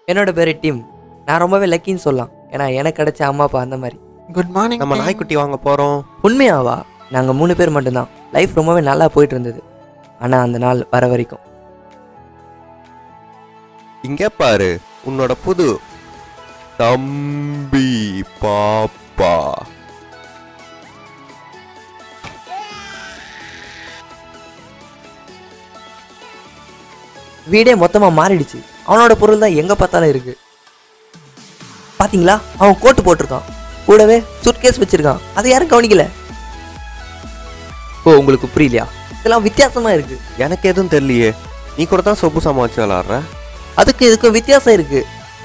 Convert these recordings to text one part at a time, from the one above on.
என்னோட பேர் டிம் நான் ரொம்பவே லக்கின்னு சொல்லலாம் ஏன்னா எனக்கு கிடைச்ச அம்மா அப்பா அந்த மாதிரி குட் மார்னிங் நம்ம நாய்க்குட்டி வாங்க போறோம் உண்மையாவா நாங்கள் மூணு பேர் மட்டும்தான் லைஃப் ரொம்பவே நல்லா போயிட்டு இருந்தது ஆனால் அந்த நாள் வர வரைக்கும் இங்க பாரு உன்னோட புது தம்பி பாப்பா வீடே மொத்தமாக மாறிடுச்சு அவனோட பொருள் தான் எங்கே பார்த்தாலும் இருக்கு பாத்தீங்களா அவன் கோட்டு போட்டிருக்கான் கூடவே சுட்கேஸ் வச்சிருக்கான் அதை யாரும் கவனிக்கல ஓ உங்களுக்கு புரியலையா இதெல்லாம் வித்தியாசமா இருக்கு எனக்கு எதுவும் தெரியலையே நீ கூட தான் சொப்பு சாமா வச்சு விளாடுற அதுக்கு இதுக்கும் வித்தியாசம் இருக்கு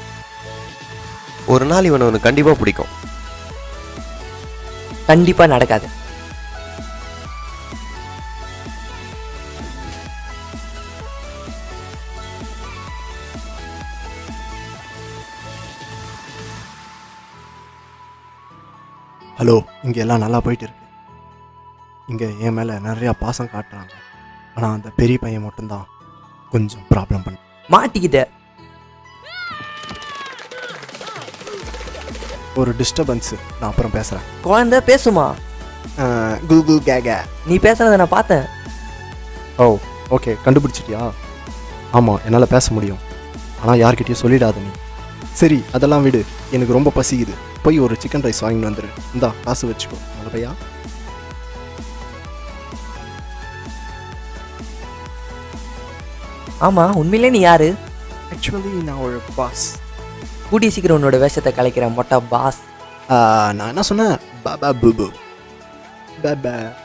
ஒரு நாள் இவனை உனக்கு கண்டிப்பா பிடிக்கும் கண்டிப்பா நடக்காது ஹலோ இங்கே எல்லாம் நல்லா போயிட்டு இருக்கு இங்கே என் மேலே நிறையா பாசம் காட்டுறாங்க ஆனால் அந்த பெரிய பையன் மட்டும்தான் கொஞ்சம் ப்ராப்ளம் பண்ண மாட்டிக்கிட்ட ஒரு டிஸ்டர்பன்ஸு நான் அப்புறம் பேசுகிறேன் குழந்தை பேசுமா கூகுள் கேக நீ பேசுனதை நான் பார்த்தேன் ஓ ஓகே கண்டுபிடிச்சிட்டியா ஆமாம் என்னால் பேச முடியும் ஆனால் யார்கிட்டயும் சொல்லிடாத நீ சரி அதெல்லாம் விடு எனக்கு ரொம்ப பசிக்குது போய் ஒரு சிக்கன் ரைஸ் வாங்கிட்டு வந்துரு இந்தா காசு வச்சுக்கோ நல்லபையா ஆமா உண்மையிலே நீ யாரு ஆக்சுவலி நான் ஒரு பாஸ் கூடிய சீக்கிரம் உன்னோட வேஷத்தை கலைக்கிற மொட்டை பாஸ் நான் என்ன சொன்னேன் பாபா பூபு பாபா